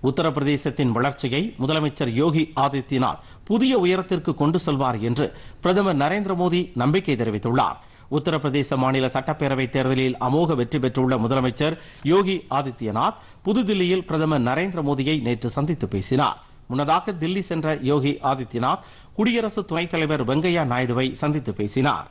உத்தரப்பிரதேசத்தின் வளர்ச்சியை முதலமைச்சர் யோகி ஆதித்யநாத் புதிய உயரத்திற்கு கொண்டு செல்வார் என்று பிரதமர் நரேந்திர மோடி நம்பிக்கை தெரிவித்துள்ளார் உத்தரப்பிரதேச மாநில சட்டப்பேரவைத் தேர்தலில் அமோக வெற்றி பெற்றுள்ள முதலமைச்சர் யோகி ஆதித்யநாத் புதுதில்லியில் பிரதமர் நரேந்திர மோடியை நேற்று சந்தித்து பேசினார் முன்னதாக தில்லி சென்ற யோகி ஆதித்யநாத் குடியரசு துணைத் தலைவர் வெங்கையா நாயுடுவை சந்தித்து பேசினார்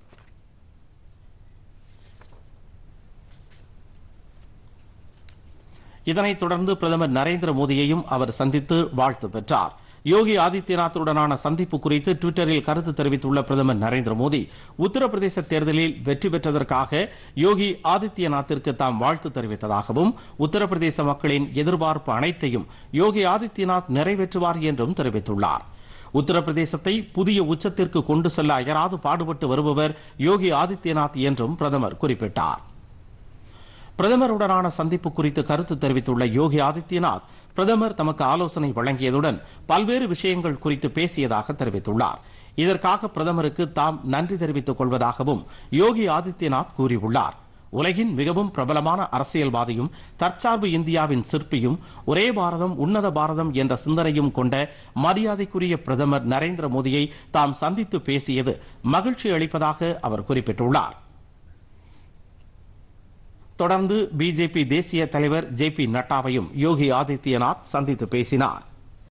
இதனைத் தொடர்ந்து பிரதமர் நரேந்திர மோடியையும் அவர் சந்தித்து வாழ்த்து பெற்றார் யோகி ஆதித்யநாத்துடனான சந்திப்பு குறித்து டுவிட்டரில் கருத்து தெரிவித்துள்ள பிரதமர் நரேந்திர மோடி உத்தரப்பிரதேச தேர்தலில் வெற்றி பெற்றதற்காக யோகி ஆதித்யநாத்திற்கு தாம் வாழ்த்து தெரிவித்ததாகவும் உத்தரப்பிரதேச மக்களின் எதிர்பார்ப்பு அனைத்தையும் யோகி ஆதித்யநாத் நிறைவேற்றுவார் என்றும் தெரிவித்துள்ளார் உத்தரப்பிரதேசத்தை புதிய உச்சத்திற்கு கொண்டு செல்ல அயராது பாடுபட்டு வருபவர் யோகி ஆதித்யநாத் என்றும் பிரதமர் குறிப்பிட்டார் பிரதமருடனான சந்திப்பு குறித்து கருத்து தெரிவித்துள்ள யோகி ஆதித்யநாத் பிரதமர் தமக்கு ஆலோசனை வழங்கியதுடன் பல்வேறு விஷயங்கள் குறித்து பேசியதாக தெரிவித்துள்ளார் இதற்காக பிரதமருக்கு தாம் நன்றி தெரிவித்துக் கொள்வதாகவும் யோகி ஆதித்யநாத் கூறியுள்ளார் உலகின் மிகவும் பிரபலமான அரசியல்வாதியும் தற்சார்பு இந்தியாவின் சிற்பியும் ஒரே பாரதம் உன்னத பாரதம் என்ற சிந்தனையும் கொண்ட மரியாதைக்குரிய பிரதமர் நரேந்திர மோடியை தாம் சந்தித்து பேசியது மகிழ்ச்சி அளிப்பதாக அவர் குறிப்பிட்டுள்ளார் தொடர்ந்து பிஜேபி தேசிய தலைவர் ஜே பி நட்டாவையும் யோகி ஆதித்யநாத் சந்தித்து பேசினார்